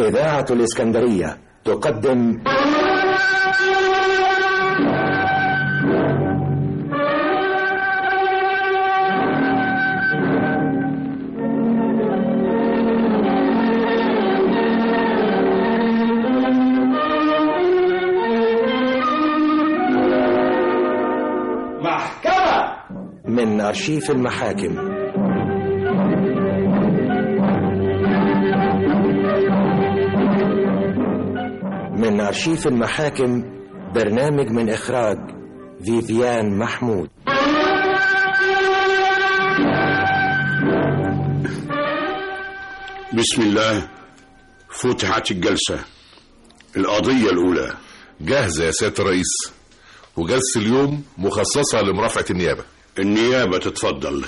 إذاعة الإسكندرية تقدم محكمة من أرشيف المحاكم من أرشيف المحاكم برنامج من إخراج فيفيان محمود بسم الله فتحت الجلسة القضية الأولى جاهزة يا سيادة الرئيس وجلسة اليوم مخصصة لمرافعة النيابة النيابة تتفضل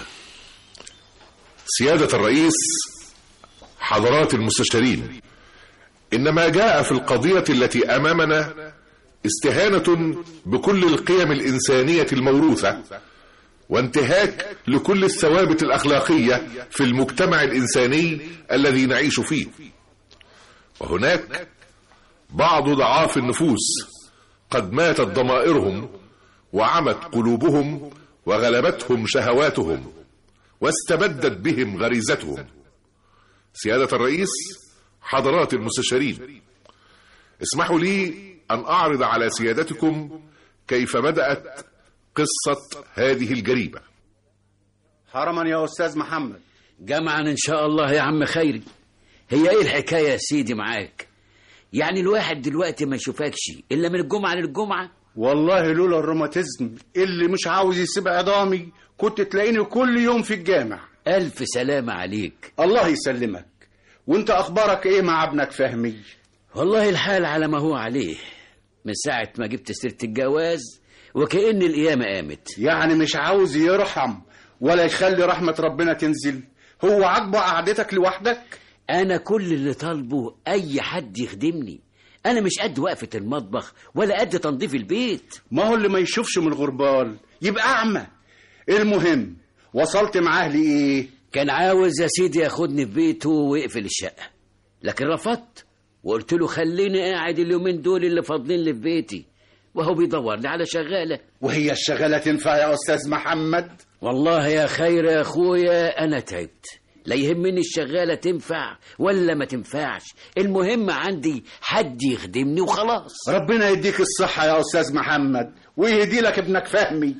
سيادة الرئيس حضرات المستشارين إن ما جاء في القضية التي أمامنا استهانة بكل القيم الإنسانية الموروثة وانتهاك لكل الثوابت الأخلاقية في المجتمع الإنساني الذي نعيش فيه وهناك بعض ضعاف النفوس قد ماتت ضمائرهم وعمت قلوبهم وغلبتهم شهواتهم واستبدت بهم غريزتهم سيادة الرئيس حضرات المستشارين اسمحوا لي أن أعرض على سيادتكم كيف بدأت قصة هذه الجريمة حرما يا أستاذ محمد جمعا ان شاء الله يا عم خيري هي ايه الحكايه يا سيدي معاك يعني الواحد دلوقتي ما يشوفكش الا من الجمعه للجمعه والله لولا الروماتيزم اللي مش عاوز يسيب عظامي كنت تلاقيني كل يوم في الجامع الف سلامه عليك الله يسلمك وانت اخبارك ايه مع ابنك فهمي والله الحال على ما هو عليه من ساعه ما جبت سيره الجواز وكأن القيامه قامت يعني مش عاوز يرحم ولا يخلي رحمة ربنا تنزل هو عاجبه قعدتك لوحدك انا كل اللي طالبه اي حد يخدمني انا مش قد وقفه المطبخ ولا قد تنظيف البيت ما هو اللي ما يشوفش من الغربال يبقى أعمى المهم وصلت معاه لإيه كان عاوز يا سيدي ياخدني في بيته ويقفل الشقة لكن رفضت وقلت له خليني قاعد اليومين دول اللي فاضلين لي في بيتي وهو بيدور لي على شغالة وهي الشغالة تنفع يا أستاذ محمد والله يا خير يا أخويا أنا تعبت لا يهمني الشغالة تنفع ولا ما تنفعش المهم عندي حد يخدمني وخلاص ربنا يديك الصحة يا أستاذ محمد ويهدي لك ابنك فهمي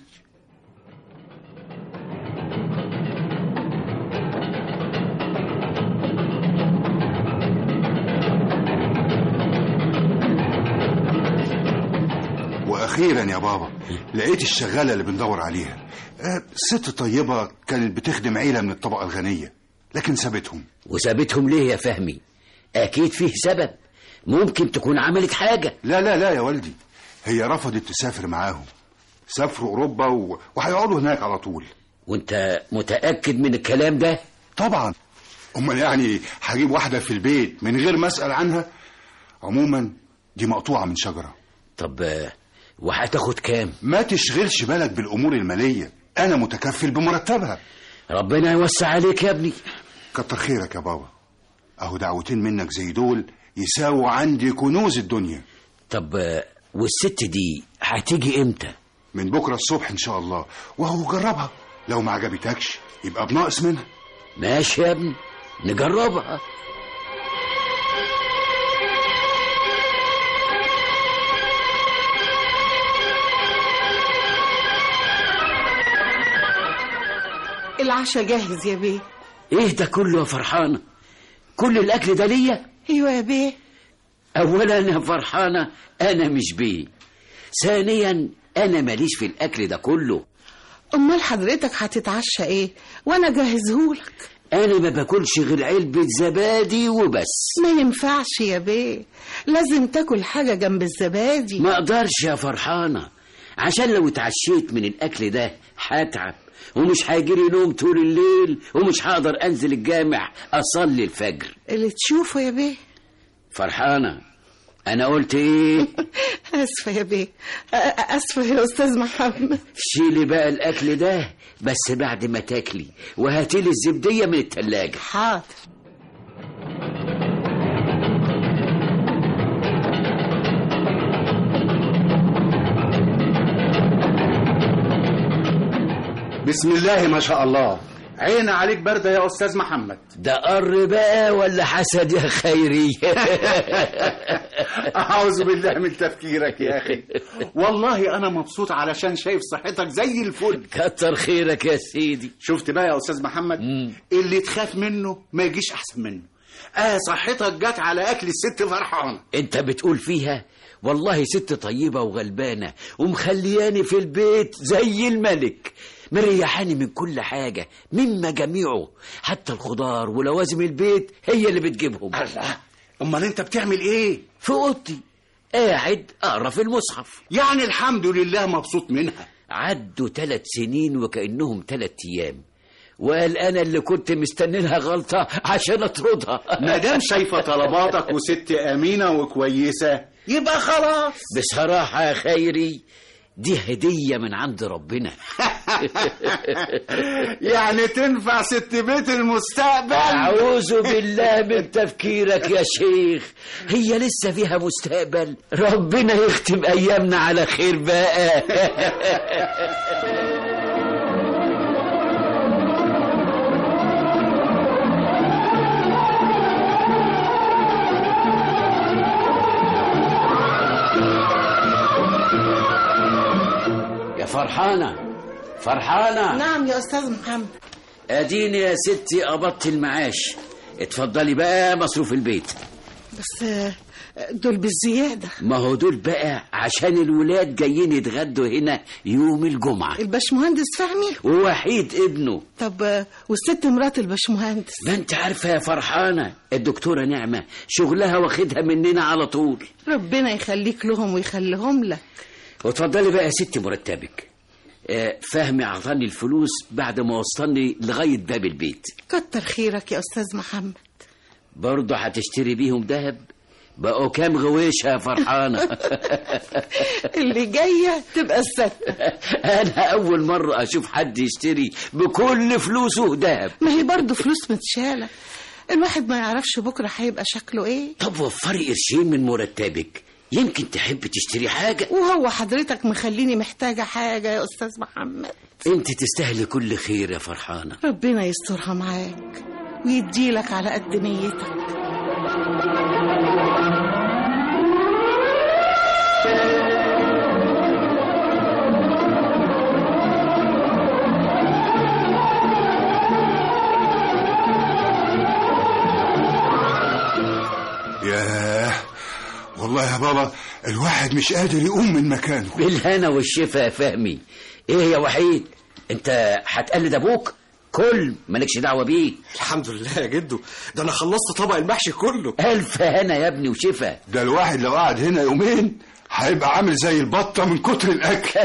واخيرا يا بابا لقيت الشغاله اللي بندور عليها آه، ست طيبه كانت بتخدم عيله من الطبقه الغنيه لكن سابتهم وسابتهم ليه يا فهمي أكيد فيه سبب ممكن تكون عملت حاجة لا لا لا يا والدي هي رفضت تسافر معاهم سافروا اوروبا و... وهيقعدوا هناك على طول وانت متأكد من الكلام ده طبعا امال يعني هجيب واحده في البيت من غير ما اسال عنها عموما دي مقطوعه من شجره طب آه، وهتاخد كام ما تشغلش بالك بالامور الماليه انا متكفل بمرتبها ربنا يوسع عليك يا ابني كتر خيرك يا بابا اهو دعوتين منك زي دول يساووا عندي كنوز الدنيا طب آه، والست دي هتيجي امتى من بكره الصبح ان شاء الله وهو جربها لو ما عجبتكش يبقى بناقص منها ماشي يا ابني نجربها العشاء جاهز يا بيه ايه ده كله يا فرحانة كل الاكل ده ليا ايوه يا بيه اولا يا فرحانة انا مش بيه ثانيا انا ماليش في الاكل ده كله امال حضرتك هتتعشى ايه وانا جهزهولك انا ما باكلش غير علبة زبادي وبس ما ينفعش يا بيه لازم تاكل حاجه جنب الزبادي ما اقدرش يا فرحانة عشان لو اتعشيت من الاكل ده هتعب ومش هيجيلي نوم طول الليل ومش هقدر انزل الجامع اصلي الفجر اللي تشوفه يا بيه فرحانة انا قلت ايه اسفه يا بيه أ- أ- اسفه يا استاذ محمد شيلي بقى الاكل ده بس بعد ما تاكلي وهاتيلي الزبدية من التلاجة حاضر بسم الله ما شاء الله عين عليك باردة يا أستاذ محمد ده قر بقى ولا حسد يا خيري أعوذ بالله من تفكيرك يا أخي والله أنا مبسوط علشان شايف صحتك زي الفل كتر خيرك يا سيدي شفت بقى يا أستاذ محمد اللي تخاف منه ما يجيش أحسن منه آه صحتك جت على أكل الست فرحانة انت بتقول فيها والله ست طيبة وغلبانة ومخلياني في البيت زي الملك مريحاني من كل حاجة مما جميعه حتى الخضار ولوازم البيت هي اللي بتجيبهم الله أمال أنت بتعمل إيه؟ في أوضتي قاعد أقرأ في المصحف يعني الحمد لله مبسوط منها عدوا ثلاث سنين وكأنهم ثلاث أيام وقال أنا اللي كنت مستني لها غلطة عشان أطردها ما دام شايفة طلباتك وست أمينة وكويسة يبقى خلاص بصراحة يا خيري دي هدية من عند ربنا يعني تنفع ست بيت المستقبل أعوذ بالله من تفكيرك يا شيخ هي لسه فيها مستقبل ربنا يختم أيامنا على خير بقى يا فرحانة فرحانة نعم يا أستاذ محمد اديني يا ستي قبضت المعاش اتفضلي بقى مصروف البيت بس آه، دول بالزيادة ما هو دول بقى عشان الولاد جايين يتغدوا هنا يوم الجمعة الباشمهندس فهمي ووحيد ابنه طب آه، والست مرات الباشمهندس ما انت عارفة يا فرحانة الدكتورة نعمة شغلها واخدها مننا على طول ربنا يخليك لهم ويخليهم لك واتفضلي بقى يا ستي مرتبك آه، فهمي اعطاني الفلوس بعد ما وصلني لغاية باب البيت كتر خيرك يا أستاذ محمد برضه هتشتري بيهم دهب بقوا كام غويشة يا فرحانة اللي جاية تبقى الستة أنا أول مرة أشوف حد يشتري بكل فلوسه دهب ما هي برضه فلوس متشالة الواحد ما يعرفش بكرة هيبقى شكله ايه طب وفري قرشين من مرتبك يمكن تحب تشتري حاجة وهو حضرتك مخليني محتاجة حاجة يا أستاذ محمد انت تستاهلي كل خير يا فرحانة ربنا يسترها معاك ويديلك على قد نيتك ياه والله يا بابا الواحد مش قادر يقوم من مكانه بالهنا والشفا يا فهمي ايه يا وحيد انت هتقلد ابوك كل مالكش دعوة بيه الحمد لله يا جدو ده انا خلصت طبق المحشي كله ألف هنا يا ابني وشفا ده الواحد لو قعد هنا يومين هيبقى عامل زي البطة من كتر الأكل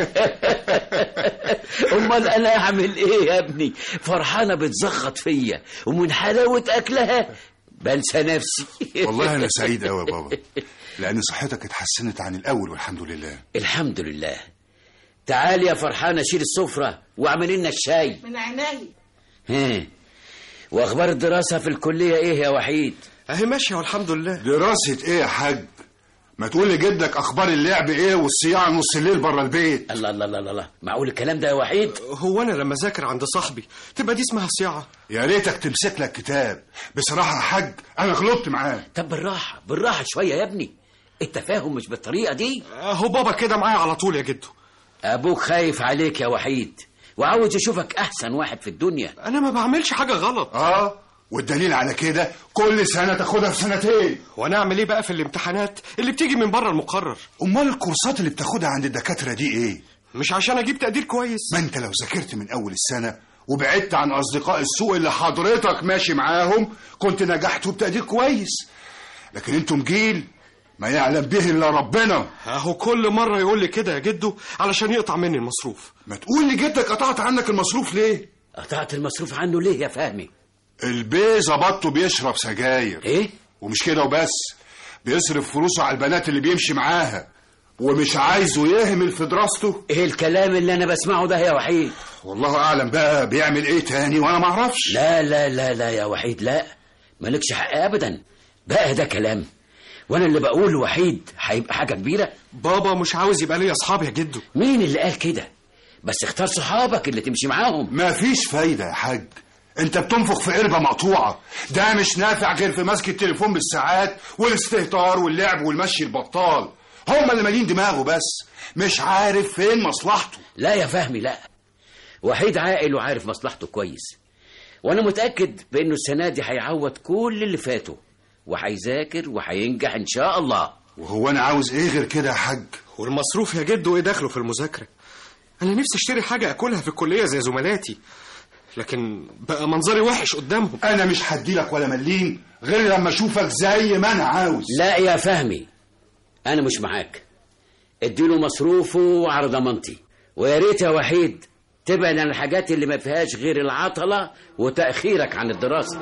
امال انا اعمل ايه يا ابني فرحانة بتزخط فيا ومن حلاوة اكلها بنسى نفسي والله أنا سعيد أوي يا بابا لأن صحتك اتحسنت عن الأول والحمد لله الحمد لله تعال يا فرحانة شيل السفرة واعمل لنا الشاي من عيني ها واخبار الدراسة في الكلية ايه يا وحيد اهي ماشيه والحمد لله دراسة إيه يا حاج ما تقول لجدك أخبار اللعب إيه والصياعة نص الليل بره البيت الله الله الله الله معقول الكلام ده يا وحيد هو انا لما اذاكر عند صاحبي تبقى دي اسمها صياعه يا ريتك تمسك لك كتاب بصراحة يا حاج أنا غلطت معاه طب بالراحة بالراحة شوية يا ابني التفاهم مش بالطريقة دي هو بابا كده معايا على طول يا جدو ابوك خايف عليك يا وحيد وعاوز يشوفك احسن واحد في الدنيا انا ما بعملش حاجه غلط آه والدليل على كده كل سنة تاخدها في سنتين وانا اعمل ايه بقى في الامتحانات اللي بتيجي من بره المقرر أمال الكورسات اللي بتاخدها عند الدكاترة دي إيه مش عشان اجيب تقدير كويس ما انت لو ذاكرت من اول السنة وبعدت عن اصدقاء السوق اللي حضرتك ماشي معاهم كنت نجحت وبتقدير كويس لكن انتم جيل ما يعلم به الا ربنا اهو كل مره يقول لي كده يا جدو علشان يقطع مني المصروف ما تقول لجدك قطعت عنك المصروف ليه قطعت المصروف عنه ليه يا فهمي البيه ظبطه بيشرب سجاير ايه ومش كده وبس بيصرف فلوسه على البنات اللي بيمشي معاها ومش عايزه يهمل في دراسته ايه الكلام اللي انا بسمعه ده يا وحيد والله اعلم بقى بيعمل ايه تاني وانا معرفش لا لا لا لا يا وحيد لا مالكش حق ابدا بقى ده كلام وانا اللي بقول وحيد هيبقى حاجه كبيره بابا مش عاوز يبقى ليا اصحاب يا جدو مين اللي قال كده بس اختار صحابك اللي تمشي معاهم مفيش فايدة يا حاج انت بتنفخ في قربة مقطوعة ده مش نافع غير في مسك التليفون بالساعات والاستهتار واللعب والمشي البطال هما اللي مالين دماغه بس مش عارف فين مصلحته لا يا فهمي لا وحيد عاقل وعارف مصلحته كويس وانا متاكد بانه السنه دي هيعوض كل اللي فاته وهيذاكر وهينجح ان شاء الله وهو انا عاوز ايه غير كده يا حاج والمصروف يا جدو ايه دخله في المذاكرة انا نفسي اشتري حاجة اكلها في الكلية زي زملاتي لكن بقى منظري وحش قدامهم انا مش هديلك ولا مليم غير لما اشوفك زي ما انا عاوز لا يا فهمي انا مش معاك اديله مصروفه وعلى ضمانتي ويا ريت يا وحيد تبعد عن الحاجات اللي ما فيهاش غير العطله وتاخيرك عن الدراسه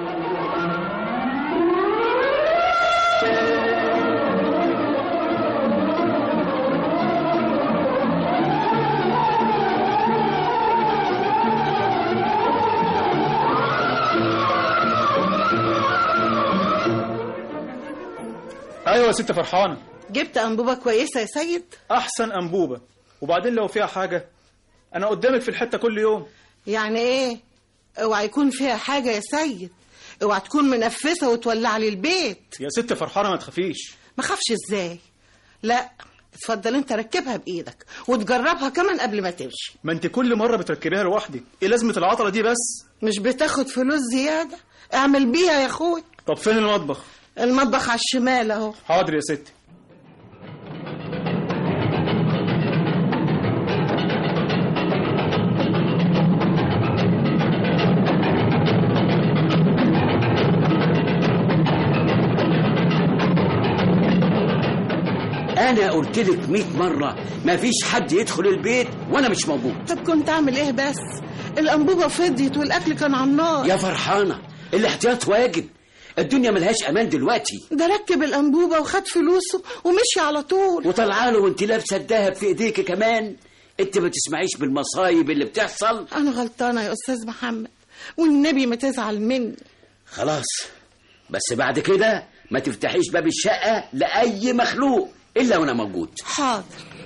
ايوه يا ست فرحانه جبت انبوبه كويسه يا سيد احسن انبوبه وبعدين لو فيها حاجه انا قدامك في الحته كل يوم يعني ايه اوعى يكون فيها حاجه يا سيد اوعى تكون منفسه وتولع لي البيت يا ست فرحانه ما تخافيش ما خافش ازاي لا اتفضل انت ركبها بايدك وتجربها كمان قبل ما تمشي ما انت كل مره بتركبيها لوحدك ايه لازمه العطله دي بس مش بتاخد فلوس زياده اعمل بيها يا اخوي طب فين المطبخ المطبخ على الشمال اهو حاضر يا ستي انا قلت لك 100 مره مفيش حد يدخل البيت وانا مش موجود طب كنت اعمل ايه بس الانبوبه فضيت والاكل كان على النار يا فرحانه الاحتياط واجب الدنيا ملهاش امان دلوقتي ده ركب الانبوبه وخد فلوسه ومشي على طول وطلعاله وانت لابسه الدهب في ايديك كمان انت ما تسمعيش بالمصايب اللي بتحصل انا غلطانه يا استاذ محمد والنبي ما تزعل مني خلاص بس بعد كده ما تفتحيش باب الشقه لاي مخلوق الا وانا موجود حاضر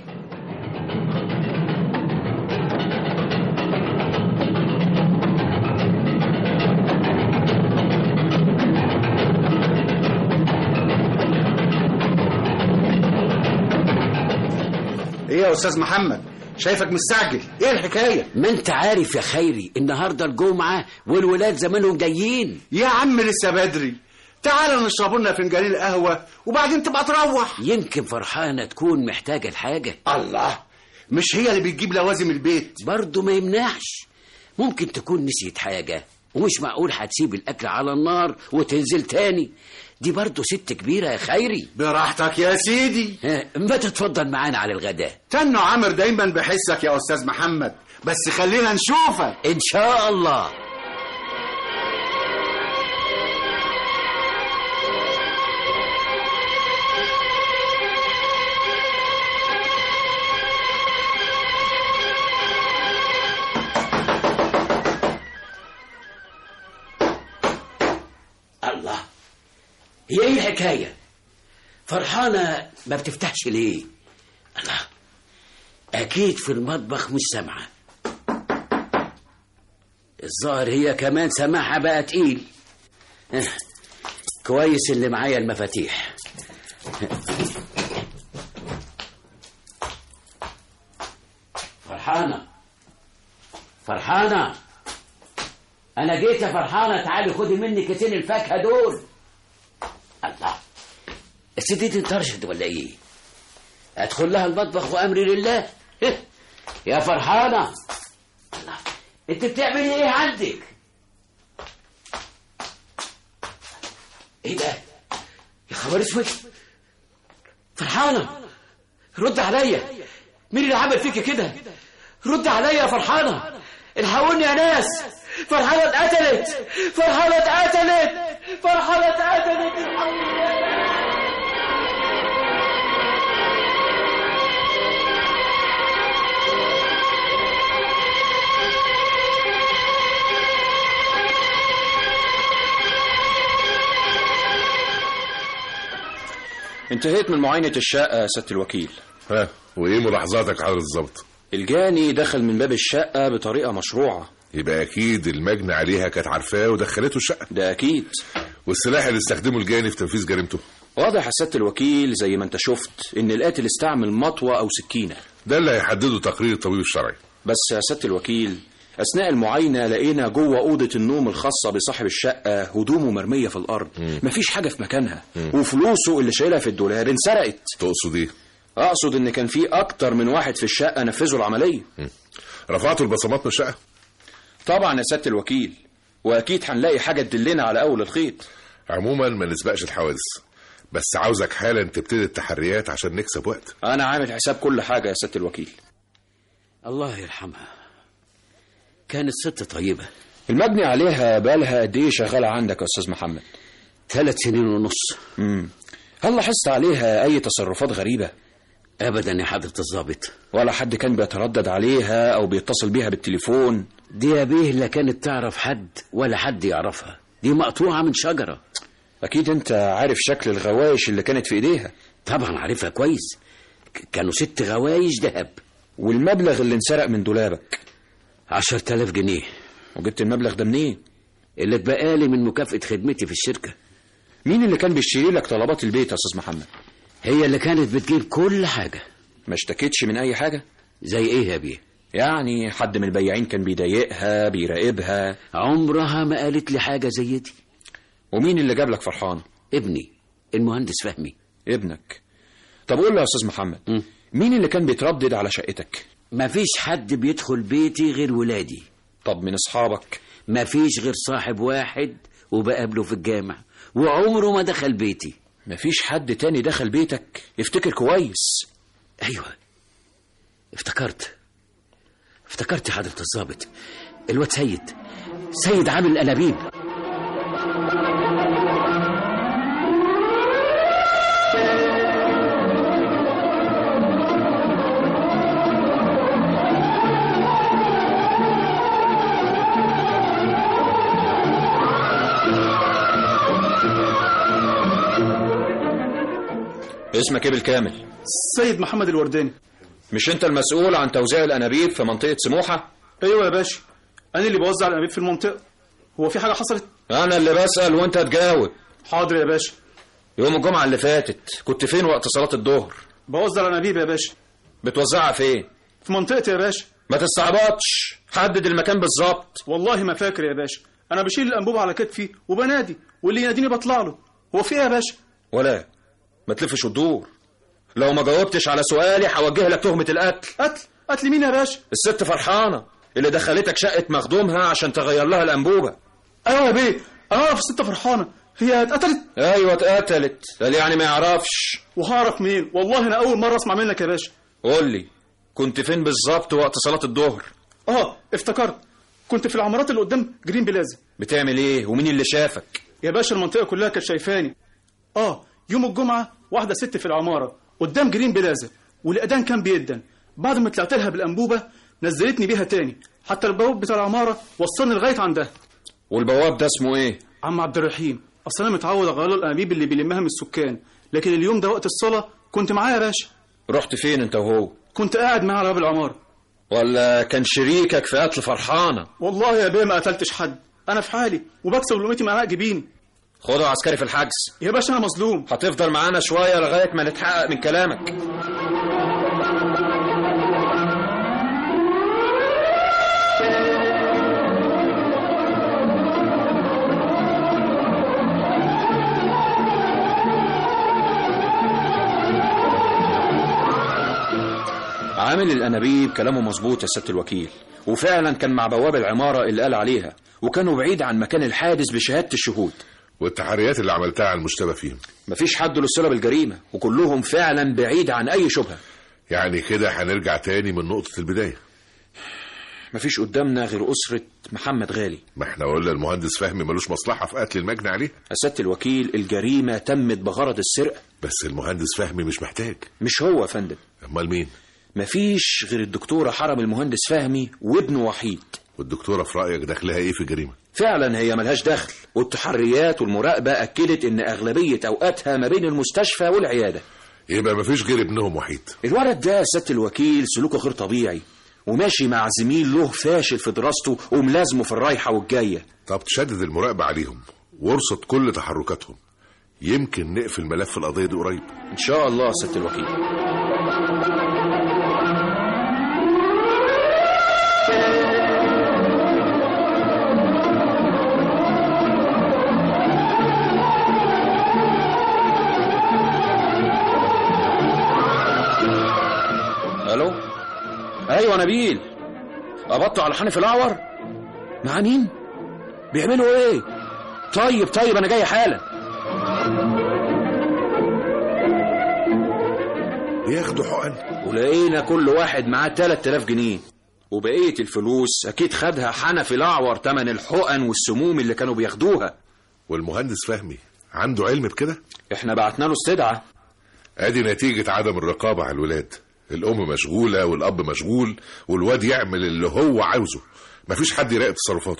ايه يا استاذ محمد شايفك مستعجل ايه الحكايه ما انت عارف يا خيري النهارده الجمعه والولاد زمانهم جايين يا عم لسه بدري تعال نشرب لنا فنجانين قهوه وبعدين تبقى تروح يمكن فرحانه تكون محتاجه لحاجه الله مش هي اللي بتجيب لوازم البيت برضه ما يمنعش ممكن تكون نسيت حاجه ومش معقول هتسيب الاكل على النار وتنزل تاني دي برضه ست كبيره يا خيري براحتك يا سيدي ها، ما تتفضل معانا على الغداء تنو عامر دايما بحسك يا استاذ محمد بس خلينا نشوفك ان شاء الله الله هي ايه الحكايه فرحانه ما بتفتحش ليه الله اكيد في المطبخ مش سامعه الظاهر هي كمان سماعها بقى تقيل اه، كويس اللي معايا المفاتيح فرحانة فرحانة أنا جيت يا فرحانة تعالي خدي مني كيسين الفاكهة دول الله الست دي انطرشت ولا إيه؟ أدخل لها المطبخ وأمري لله يا فرحانة الله أنت بتعملي إيه عندك؟ إيه ده؟ يا خبر اسود فرحانة رد عليا مين اللي عمل فيكي كده؟ رد عليا يا فرحانة الحقوني يا ناس فرحانة اتقتلت فرحانة اتقتلت فرحانة اتقتلت الحقوني يا ناس. انتهيت من معاينة الشقة يا سيادة الوكيل ها وايه ملاحظاتك على الظبط الجاني دخل من باب الشقة بطريقة مشروعة يبقى اكيد المجني عليها كانت عارفاه ودخلته الشقه ده أكيد والسلاح اللي استخدمه الجاني في تنفيذ جريمته واضح يا سيادة الوكيل زي ما انت شفت ان القاتل استعمل مطوة او سكينة ده اللي هيحدده تقرير الطبيب الشرعي بس يا سيادة الوكيل اثناء المعاينة لقينا جوه اوضة النوم الخاصة بصاحب الشقة هدومه مرمية في الارض مفيش حاجة في مكانها وفلوسه اللي شايلها في الدولار انسرقت تقصد ايه اقصد ان كان في اكتر من واحد في الشقة نفذوا العملية رفعتوا البصمات من الشقه طبعا يا سيادة الوكيل واكيد هنلاقي حاجة تدلنا على اول الخيط عموما ما نسبقش الحوادث بس عاوزك حالا تبتدي التحريات عشان نكسب وقت انا عامل حساب كل حاجة يا سيادة الوكيل الله يرحمها كانت ست طيبة المبني عليها بالها قد ايه شغالة عندك يا استاذ محمد ثلاث سنين ونص امم هل لاحظت عليها اي تصرفات غريبة أبدا يا حضرة الضابط ولا حد كان بيتردد عليها او بيتصل بيها بالتليفون دي يا بيه لا كانت تعرف حد ولا حد يعرفها دي مقطوعة من شجرة اكيد انت عارف شكل الغوايش اللي كانت في ايديها طبعا عارفها كويس ك- كانوا ست غوايش ذهب والمبلغ اللي انسرق من دولابك عشر تلاف جنيه وجبت المبلغ ده منين اللي اتبقالي من مكافأة خدمتي في الشركة مين اللي كان بيشتري لك طلبات البيت يا استاذ محمد هي اللي كانت بتجيب كل حاجة ما اشتكتش من اي حاجة زي ايه يا بيه يعني حد من البياعين كان بيضايقها بيراقبها عمرها ما قالت لي حاجة زي دي ومين اللي جاب لك فرحانة ابني المهندس فهمي ابنك طب قول له يا استاذ محمد م. مين اللي كان بيتردد على شقتك مفيش حد بيدخل بيتي غير ولادي طب من اصحابك مفيش غير صاحب واحد وبقابله في الجامع وعمره ما دخل بيتي مفيش حد تاني دخل بيتك افتكر كويس ايوه افتكرت افتكرت يا حضرة الضابط الواد سيد سيد عامل انابيب اسمك ايه بالكامل سيد محمد الورداني مش انت المسؤول عن توزيع الانابيب في منطقة سموحة ايوه يا باشا انا اللي بوزع الانابيب في المنطقه هو في حاجه حصلت انا اللي بسأل وانت تجاوب حاضر يا باشا يوم الجمعة اللي فاتت كنت فين وقت صلاة الظهر بوزع الانابيب يا باشا بتوزعها فين في منطقتي يا باشا ما تستعبطش حدد المكان بالظبط والله ما فاكر يا باشا انا بشيل الانبوبه على كتفي وبنادي واللي يناديني بطلع له هو في ايه يا باشا ولا ما تلفش وتدور لو ما جاوبتش على سؤالي هوجه لك تهمة القتل قتل قتل مين يا باشا الست فرحانة اللي دخلتك شقة مخدومها عشان تغير لها الأنبوبة ايوه يا بيه انا اعرف الست فرحانه هي اتقتلت أيوة اتقتلت قال يعني ما يعرفش وهعرف منين والله انا اول مره اسمع منك يا باشا قول لي كنت فين بالظبط وقت صلاة الظهر اه افتكرت كنت في العمارات اللي قدام جرين بلازا بتعمل ايه ومين اللي شافك يا باشا المنطقه كلها كانت شايفاني اه يوم الجمعه واحده ست في العماره قدام جرين بلازا والاذان كان بيدن بعد ما طلعت لها بالانبوبه نزلتني بيها تاني حتى البواب بتاع العماره وصلني لغايه عندها والبواب ده اسمه ايه عم عبد الرحيم اصل انا متعود اغير له الانابيب اللي بيلمها من السكان لكن اليوم ده وقت الصلاه كنت معاه يا باشا رحت فين انت وهو كنت قاعد معاه على باب العماره ولا كان شريكك في قتل فرحانة والله يا بيه ما قتلتش حد انا في حالي وبكسب لقمتي مع جبين خده عسكري في الحجز يا باشا انا مظلوم هتفضل معانا شوية لغاية ما نتحقق من كلامك عامل الانابيب كلامه مظبوط يا سياده الوكيل وفعلا كان مع بواب العماره اللي قال عليها وكانوا بعيد عن مكان الحادث بشهاده الشهود والتحريات اللي عملتها على المشتبه فيهم مفيش حد له صله بالجريمه وكلهم فعلا بعيد عن اي شبهه يعني كده هنرجع تاني من نقطة البداية مفيش قدامنا غير اسره محمد غالي ما احنا قلنا المهندس فهمي ملوش مصلحة في قتل المجني عليه يا سياده الوكيل الجريمه تمت بغرض السرقه بس المهندس فهمي مش محتاج مش هو يا فندم امال مين مفيش غير الدكتوره حرم المهندس فهمي وابنه وحيد والدكتورة في رأيك دخلها ايه في الجريمة فعلا هي ملهاش دخل والتحريات والمراقبه اكدت ان اغلبيه اوقاتها ما بين المستشفى والعياده يبقى مفيش غير ابنهم وحيد الولد ده يا سياده الوكيل سلوكه غير طبيعي وماشي مع زميل له فاشل في دراسته وملازمه في الرايحة والجاية طب تشدد المراقبة عليهم وارصد كل تحركاتهم يمكن نقفل ملف القضية دي قريب إن شاء الله ست الوكيل الو ايوه نبيل قبضتوا على حنفي الاعور مع مين بيعملوا ايه طيب طيب انا جاي حالا بياخدوا حقن ولقينا كل واحد معاه 3000 جنيه وبقية الفلوس أكيد خدها حنفي الأعور تمن الحقن والسموم اللي كانوا بياخدوها والمهندس فهمي عنده علم بكده احنا بعتنا له استدعاء ادي نتيجة عدم الرقابة على الولاد الأم مشغولة والأب مشغول والواد يعمل اللي هو عاوزه مفيش حد يراقب تصرفاته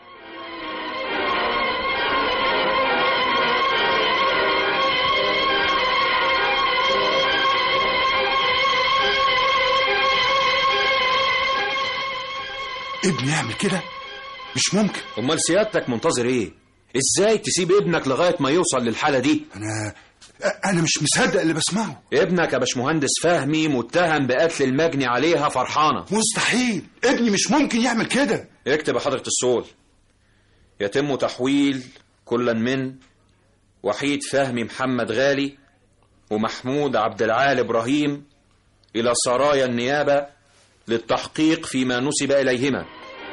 ابني يعمل كده مش ممكن امال سيادتك منتظر ايه ازاي تسيب ابنك لغايه ما يوصل للحاله دي انا انا مش مصدق اللي بسمعه ابنك يا باشمهندس فهمي متهم بقتل المجني عليها فرحانه مستحيل ابني مش ممكن يعمل كده اكتب يا حضره الصول يتم تحويل كلا من وحيد فهمي محمد غالي ومحمود عبد العال ابراهيم الى سرايا النيابه للتحقيق فيما نسب اليهما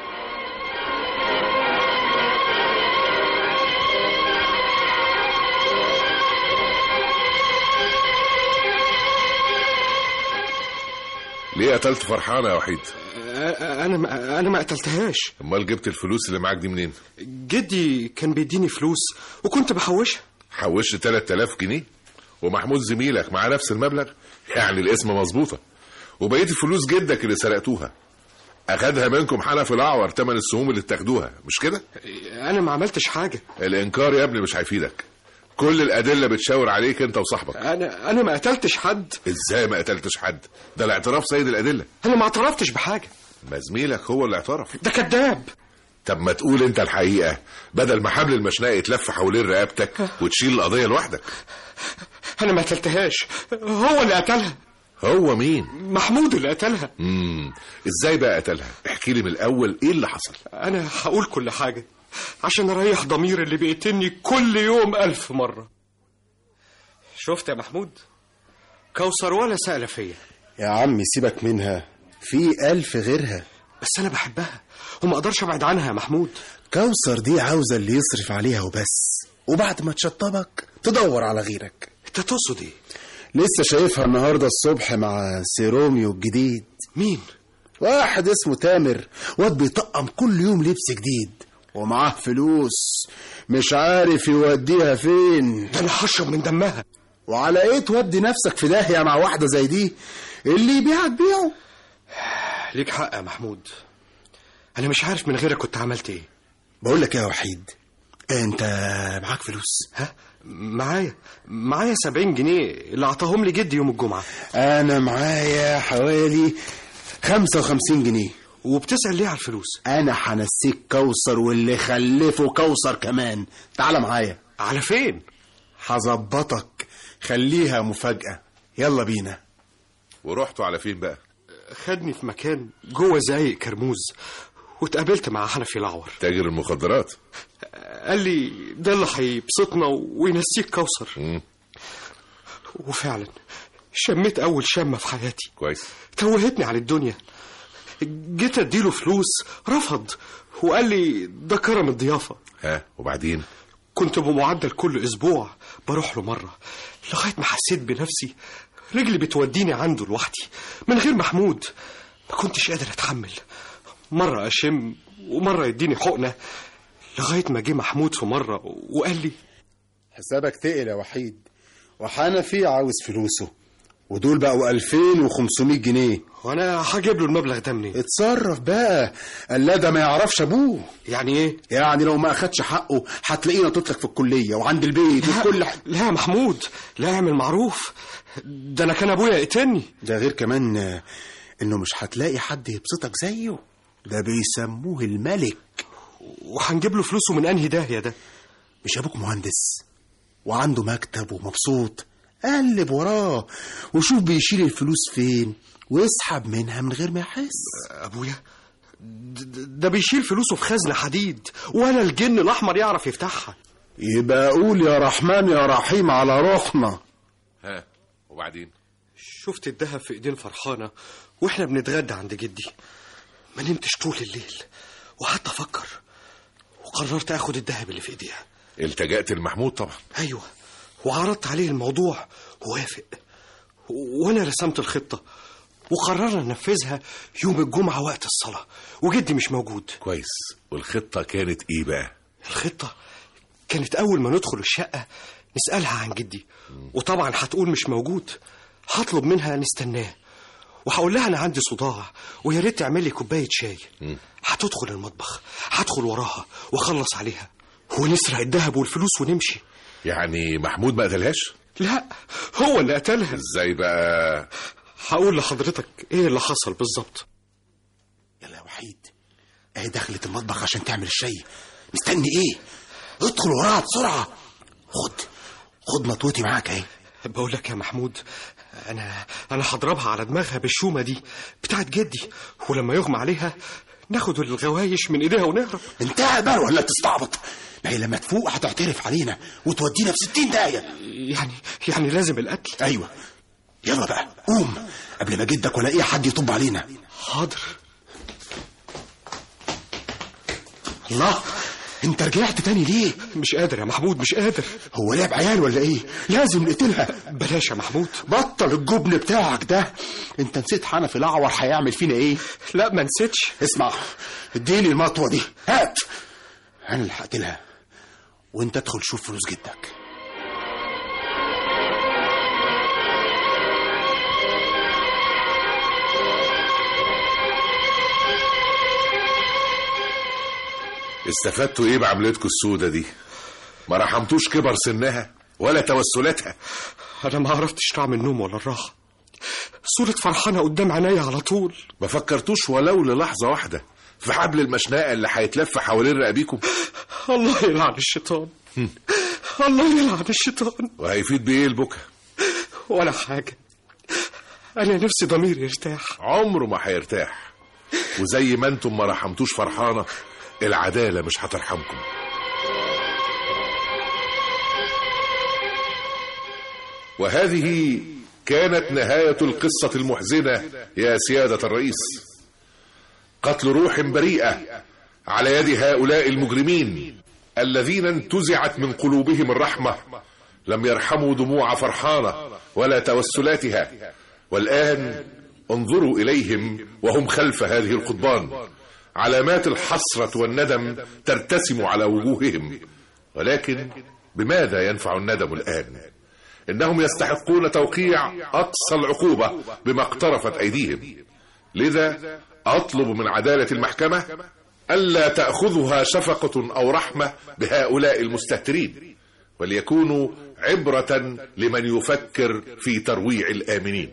ليه قتلت فرحانة يا وحيد انا ما انا ما قتلتهاش امال جبت الفلوس اللي معاك دي منين جدي كان بيديني فلوس وكنت بحوشها حوشت 3000 جنيه ومحمود زميلك مع نفس المبلغ يعني الاسم مظبوطة وبقية الفلوس جدك اللي سرقتوها أخدها منكم حنفي الأعور تمن السهوم اللي اتاخدوها مش كده؟ انا ما عملتش حاجه الإنكار يا ابني مش هيفيدك كل الأدلة بتشاور عليك أنت وصاحبك انا انا ما قتلتش حد إزاي ما قتلتش حد؟ ده الاعتراف سيد الأدلة انا ما اعترفتش بحاجه ما زميلك هو اللي اعترف ده كذاب طب ما تقول أنت الحقيقة بدل ما حبل المشنقة يتلف حوالين رقبتك وتشيل القضية لوحدك انا ما قتلتهاش هو اللي قتلها هو مين؟ محمود اللي قتلها امم ازاي بقى قتلها؟ احكي لي من الأول إيه اللي حصل؟ انا هقول كل حاجه عشان اريح ضميري اللي بيقتلني كل يوم الف مره شفت يا محمود كوثر ولا سأل فيا يا عمي سيبك منها في ألف غيرها بس انا بحبها وما اقدرش ابعد عنها يا محمود كوثر دي عاوزة اللي يصرف عليها وبس وبعد ما تشطبك تدور على غيرك انت تقصد ايه لسه شايفها النهاردة الصبح مع سيروميو الجديد مين واحد اسمه تامر واد بيطقم كل يوم لبس جديد ومعاه فلوس مش عارف يوديها فين ده انا هشرب من دمها وعلى ايه تودي نفسك في داهية مع واحدة زي دي اللي يبيعك بيعه ليك حق يا محمود انا مش عارف من غيرك كنت عملت ايه بقول لك يا وحيد انت معاك فلوس ها معايا معايا سبعين جنيه اللي اعطاهم لي جدي يوم الجمعة انا معايا حوالي خمسة وخمسين جنيه وبتسأل ليه على الفلوس انا هنسيك كوثر واللي خلفه كوثر كمان تعال معايا على فين هظبطك خليها مفاجأة يلا بينا ورحتوا على فين بقى؟ خدني في مكان جوه زايق كرموز واتقابلت مع حنفي الأعور تاجر المخدرات قال لي ده اللي هيبسطنا وينسيك كوثر مم. وفعلا شميت أول شمة في حياتي كويس توهتني عن الدنيا جيت اديله فلوس رفض وقال لي ده كرم الضيافة ها وبعدين كنت بمعدل كل أسبوع بروح له مرة لغاية ما حسيت بنفسي رجلي بتوديني عنده لوحدي من غير محمود ما كنتش قادر أتحمل مرة أشم ومرة يديني حقنة لغاية ما جه محمود في مرة وقال لي حسابك تقل يا وحيد وحنفي عاوز فلوسه ودول بقوا 2500 جنيه وانا هجيب له المبلغ ده منين اتصرف بقى لا ده ما يعرفش ابوه يعني ايه يعني لو ما اخدش حقه هتلاقيه نطط لك في الكليه وعند البيت لا, وكل حاجه لا يا محمود لا اعمل معروف ده انا كان ابويا يقتلني ده غير كمان آه، انه مش هتلاقي حد يبسطك زيه ده بيسموه الملك وهنجيب له فلوسه من انهي داهيه ده مش ابوك مهندس وعنده مكتب ومبسوط قلب وراه وشوف بيشيل الفلوس فين ويسحب منها من غير ما يحس ابويا د- ده بيشيل فلوسه في خزنه حديد ولا الجن الاحمر يعرف يفتحها يبقى قول يا رحمن يا رحيم على روحنا ها وبعدين شفت الدهب في ايدين فرحانه واحنا بنتغدى عند جدي ما نمتش طول الليل وقعدت افكر وقررت اخد الدهب اللي في ايديها التجأت لمحمود طبعا ايوه وعرضت عليه الموضوع ووافق و- وانا رسمت الخطه وقررنا ننفذها يوم الجمعه وقت الصلاه وجدي مش موجود كويس والخطة كانت ايه بقى الخطه كانت اول ما ندخل الشقه نسالها عن جدي وطبعا هتقول مش موجود هطلب منها نستناه وهقول لها انا عندي صداع ويا ريت تعمل لي كوبايه شاي هتدخل المطبخ هدخل وراها واخلص عليها ونسرق الذهب والفلوس ونمشي يعني محمود ما قتلهاش لا هو اللي قتلها ازاي بقى هقول لحضرتك ايه اللي حصل بالظبط يلا يا وحيد اهي دخلت المطبخ عشان تعمل الشاي مستني ايه ادخل وراها بسرعه خد خد مطوتي معاك اهي بقول لك يا محمود انا انا هضربها على دماغها بالشومه دي بتاعت جدي ولما يغمى عليها ناخد الغوايش من ايديها ونهرب انت بقى ولا بتستعبط ما هي لما تفوق هتعترف علينا وتودينا في ستين داهية يعني يعني لازم القتل ايوه يلا بقى قوم قبل ما جدك ولا اي حد يطب علينا حاضر الله انت رجعت تاني ليه مش قادر يا محمود مش قادر هو لعب عيال ولا ايه لازم نقتلها بلاش يا محمود بطل الجبن بتاعك ده انت نسيت حنفي الاعور هيعمل فينا ايه لا ما نسيتش اسمع اديني المطوه دي هات انا اللي هقتلها وانت ادخل شوف فلوس جدك استفدتوا ايه بعملتكم السودة دي ما رحمتوش كبر سنها ولا توسلاتها انا ما عرفتش طعم النوم ولا الراحه صورة فرحانة قدام عينيا على طول ما فكرتوش ولو للحظة واحدة في حبل المشنقة اللي هيتلف حوالين رقابيكم الله يلعن الشيطان الله يلعن الشيطان وهيفيد بايه البكا ولا حاجة أنا نفسي ضميري يرتاح عمره ما هيرتاح وزي ما انتم ما رحمتوش فرحانة العدالة مش هترحمكم وهذه كانت نهاية القصة المحزنة يا سيادة الرئيس قتل روح بريئة على يد هؤلاء المجرمين الذين انتزعت من قلوبهم الرحمة لم يرحموا دموع فرحانة ولا توسلاتها والآن انظروا إليهم وهم خلف هذه القضبان علامات الحسرة والندم ترتسم على وجوههم ولكن بماذا ينفع الندم الآن إنهم يستحقون توقيع أقصى العقوبة بما اقترفت أيديهم لذا أطلب من عدالة المحكمة ألا تأخذها شفقة أو رحمة بهؤلاء المستهترين وليكونوا عبرة لمن يفكر في ترويع الآمنين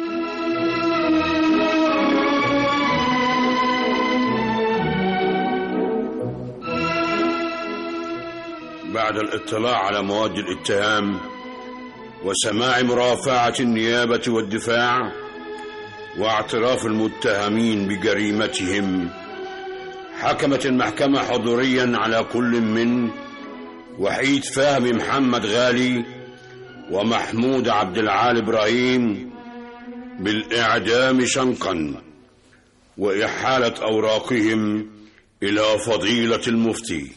بعد الاطلاع على مواد الاتهام وسماع مرافعة النيابة والدفاع واعتراف المتهمين بجريمتهم حكمت المحكمة حضوريا على كل من وحيد فهمي محمد غالي ومحمود عبد العال إبراهيم بالإعدام شنقا وإحالة أوراقهم إلى فضيلة المفتي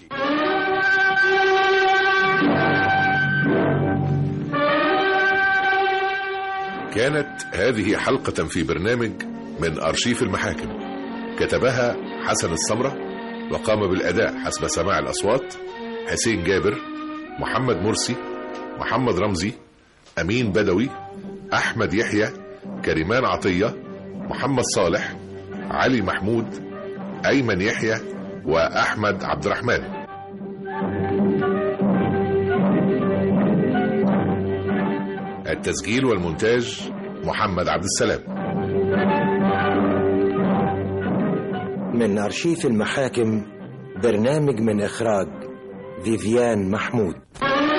كانت هذه حلقة في برنامج من أرشيف المحاكم كتبها حسن السمرة وقام بالأداء حسب سماع الأصوات حسين جابر محمد مرسي محمد رمزي أمين بدوي أحمد يحيى كريمان عطية محمد صالح علي محمود أيمن يحيى وأحمد عبد الرحمن التسجيل والمونتاج محمد عبد السلام من أرشيف المحاكم برنامج من إخراج فيفيان محمود